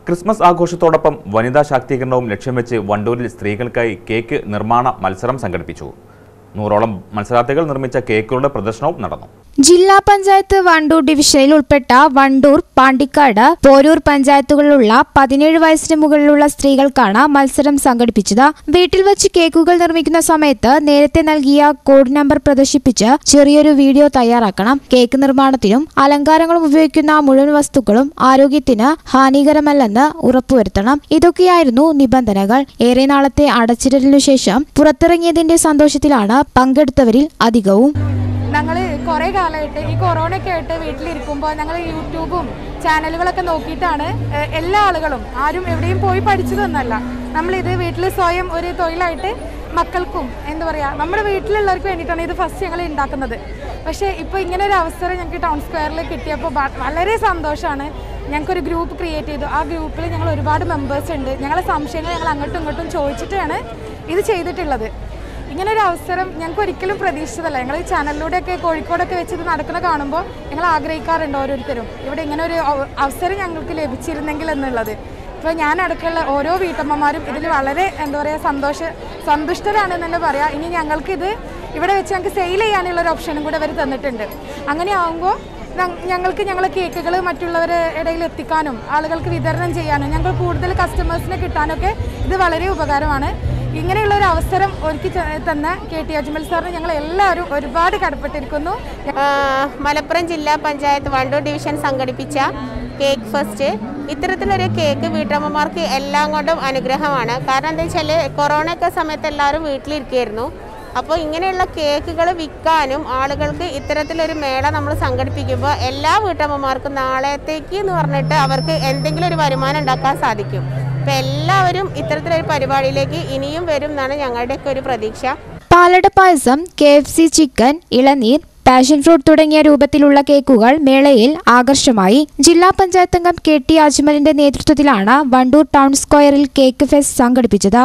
Christmas ആഘോഷത്തോടൊപ്പം വനിതാ ശാക്തീകരണവും ലക്ഷ്യം വെച്ച് വണ്ടൂരിൽ സ്ത്രീകൾക്കായി കേക്ക് നിർമ്മാണ മത്സരം സംഘടിപ്പിച്ചു നൂറോളം മത്സരാർത്ഥികൾ നിർമ്മിച്ച കേക്കുകളുടെ പ്രദർശനവും നടന്നു ജില്ലാ പഞ്ചായത്ത് വണ്ടൂർ ഡിവിഷനിൽ ഉൾപ്പെട്ട വണ്ടൂർ പാണ്ടിക്കാട് പോരൂർ പഞ്ചായത്തുകളിലുള്ള പതിനേഴ് വയസ്സിന് മുകളിലുള്ള സ്ത്രീകൾക്കാണ് മത്സരം സംഘടിപ്പിച്ചത് വീട്ടിൽ വെച്ച് കേക്കുകൾ നിർമ്മിക്കുന്ന സമയത്ത് നേരത്തെ നൽകിയ കോഡ് നമ്പർ പ്രദർശിപ്പിച്ച് ചെറിയൊരു വീഡിയോ തയ്യാറാക്കണം കേക്ക് നിർമ്മാണത്തിനും അലങ്കാരങ്ങളും ഉപയോഗിക്കുന്ന മുഴുവൻ വസ്തുക്കളും ആരോഗ്യത്തിന് ഹാനികരമല്ലെന്ന് ഉറപ്പുവരുത്തണം ഇതൊക്കെയായിരുന്നു നിബന്ധനകൾ ഏറെ നാളത്തെ അടച്ചിടലിനു ശേഷം പുറത്തിറങ്ങിയതിന്റെ സന്തോഷത്തിലാണ് പങ്കെടുത്തവരിൽ അധികവും ഞങ്ങൾ കുറേ കാലമായിട്ട് ഈ കൊറോണ ഒക്കെ ആയിട്ട് വീട്ടിലിരിക്കുമ്പോൾ ഞങ്ങൾ യൂട്യൂബും ചാനലുകളൊക്കെ നോക്കിയിട്ടാണ് ഏഹ്, എല്ലാ ആളുകളും ആരും എവിടെയും പോയി പഠിച്ചതൊന്നല്ല നമ്മളിത് വീട്ടിൽ സ്വയം ഒരു തൊഴിലായിട്ട് മക്കൾക്കും എന്താ പറയുക നമ്മുടെ വീട്ടിലുള്ളവർക്ക് വേണ്ടിയിട്ടാണ് ഇത് ഫസ്റ്റ് ഞങ്ങൾ ഉണ്ടാക്കുന്നത് പക്ഷേ ഇപ്പോൾ ഇങ്ങനെ ഒരു അവസരം ഞങ്ങൾക്ക് ടൗൺ സ്ക്വയറിൽ കിട്ടിയപ്പോൾ ബ- വളരെ സന്തോഷമാണ് ഞങ്ങൾക്കൊരു ഗ്രൂപ്പ് ക്രിയേറ്റ് ചെയ്തു ആ ഗ്രൂപ്പിൽ ഞങ്ങൾ ഒരുപാട് മെമ്പേഴ്സ് ഉണ്ട് ഞങ്ങളെ സംശയങ്ങൾ ഞങ്ങൾ അങ്ങോട്ടും ഇങ്ങോട്ടും ചോദിച്ചിട്ടാണ് ഇത് ചെയ്തിട്ടുള്ളത് ഇങ്ങനെ ഒരു അവസരം ഞങ്ങൾക്ക് ഒരിക്കലും പ്രതീക്ഷിച്ചതല്ല ഞങ്ങൾ ഈ ചാനലിലൂടെയൊക്കെ കോഴിക്കോടൊക്കെ വെച്ച് ഇത് നടക്കുന്ന കാണുമ്പോൾ ഞങ്ങൾ ആഗ്രഹിക്കാറുണ്ട് ഓരോരുത്തരും ഇവിടെ ഇങ്ങനെ ഒരു അവ- അവസരം ഞങ്ങൾക്ക് ലഭിച്ചിരുന്നെങ്കിൽ എന്നുള്ളത് ഇപ്പോൾ ഞാൻ അടക്കമുള്ള ഓരോ വീട്ടമ്മമാരും ഇതിൽ വളരെ എന്താ പറയുക സന്തോഷ സന്തുഷ്ടരാണെന്ന് തന്നെ പറയാം ഇനി ഞങ്ങൾക്ക് ഇത് ഇവിടെ വെച്ച് ഞങ്ങൾക്ക് സെയിൽ ചെയ്യാനുള്ള ഒരു ഓപ്ഷനും കൂടെ അവർ തന്നിട്ടുണ്ട് അങ്ങനെ ആകുമ്പോൾ ഞങ്ങൾക്ക് ഞങ്ങളെ കേക്കുകൾ മറ്റുള്ളവരുടെ ഇടയിൽ എത്തിക്കാനും ആളുകൾക്ക് വിതരണം ചെയ്യാനും ഞങ്ങൾ കൂടുതൽ കസ്റ്റമേഴ്സിനെ കിട്ടാനൊക്കെ ഇത് വളരെ ഉപകാരമാണ് ഇങ്ങനെയുള്ള ഒരു അവസരം ഒരുക്കി ത- തന്ന കെ ടി അജ്മൽ സാറിന് ഞങ്ങൾ എല്ലാവരും ഒരുപാട് കടപ്പെട്ടിരിക്കുന്നു ആ, മലപ്പുറം ജില്ലാ പഞ്ചായത്ത് വണ്ടൂർ ഡിവിഷൻ സംഘടിപ്പിച്ച കേക്ക് ഫെസ്റ്റ് ഇത്തരത്തിലൊരു കേക്ക് വീട്ടമ്മമാർക്ക് എല്ലാം കൊണ്ടും അനുഗ്രഹമാണ് കാരണം എന്താ വെച്ചാൽ കൊറോണയൊക്കെ സമയത്ത് എല്ലാവരും വീട്ടിലിരിക്കുകയായിരുന്നു അപ്പോൾ ഇങ്ങനെയുള്ള കേക്കുകൾ വിൽക്കാനും ആളുകൾക്ക് ഇത്തരത്തിലൊരു മേള നമ്മൾ സംഘടിപ്പിക്കുമ്പോൾ എല്ലാ വീട്ടമ്മമാർക്കും നാളത്തേക്ക് എന്ന് പറഞ്ഞിട്ട് അവർക്ക് എന്തെങ്കിലും ഒരു വരുമാനം ഉണ്ടാക്കാൻ സാധിക്കും അപ്പോൾ എല്ലാവരും ഇത്തരത്തിലൊരു പരിപാടിയിലേക്ക് ഇനിയും വരും എന്നാണ് ഞങ്ങളുടെയൊക്കെ ഒരു പ്രതീക്ഷ പാലട പായസം കെ എഫ് സി ചിക്കൻ ഇളനീർ പാഷൻ ഫ്രൂട്ട് തുടങ്ങിയ രൂപത്തിലുള്ള കേക്കുകൾ മേളയിൽ ആകർഷമായി ജില്ലാ പഞ്ചായത്ത് അംഗം കെ ടി അജ്മലിന്റെ നേതൃത്വത്തിലാണ് വണ്ടൂർ ടൗൺ സ്ക്വയറിൽ കേക്ക് ഫെസ്റ്റ് സംഘടിപ്പിച്ചത്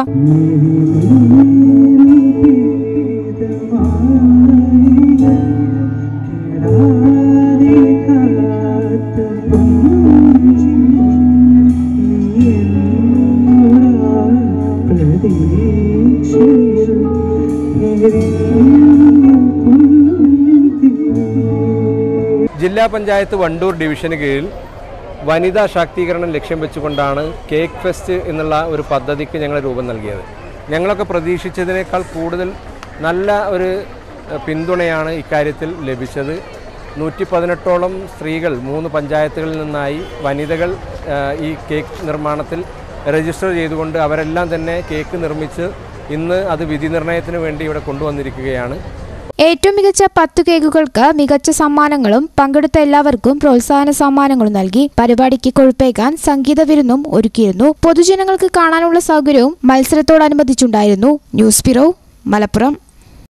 ജില്ലാ പഞ്ചായത്ത് വണ്ടൂർ ഡിവിഷന് കീഴിൽ വനിതാ ശാക്തീകരണം ലക്ഷ്യം വെച്ചുകൊണ്ടാണ് കേക്ക് ഫെസ്റ്റ് എന്നുള്ള ഒരു പദ്ധതിക്ക് ഞങ്ങൾ രൂപം നൽകിയത് ഞങ്ങളൊക്കെ പ്രതീക്ഷിച്ചതിനേക്കാൾ കൂടുതൽ നല്ല ഒരു എഹ്, പിന്തുണയാണ് ഇക്കാര്യത്തിൽ ലഭിച്ചത് നൂറ്റി പതിനെട്ടോളം സ്ത്രീകൾ മൂന്ന് പഞ്ചായത്തുകളിൽ നിന്നായി വനിതകൾ എഹ്, ഈ കേക്ക് നിർമ്മാണത്തിൽ രജിസ്റ്റർ ചെയ്തുകൊണ്ട് അവരെല്ലാം തന്നെ കേക്ക് നിർമ്മിച്ച് ഇന്ന് അത് വിധി നിർണയത്തിന് വേണ്ടി ഇവിടെ കൊണ്ടുവന്നിരിക്കുകയാണ് ഏറ്റവും മികച്ച പത്തു കേക്കുകൾക്ക് മികച്ച സമ്മാനങ്ങളും പങ്കെടുത്ത എല്ലാവർക്കും പ്രോത്സാഹന സമ്മാനങ്ങളും നൽകി പരിപാടിക്ക് കൊഴുപ്പേക്കാൻ സംഗീത വിരുന്നും ഒരുക്കിയിരുന്നു പൊതുജനങ്ങൾക്ക് കാണാനുള്ള സൗകര്യവും മത്സരത്തോടനുബന്ധിച്ചുണ്ടായിരുന്നു ന്യൂസ് ബ്യൂറോ മലപ്പുറം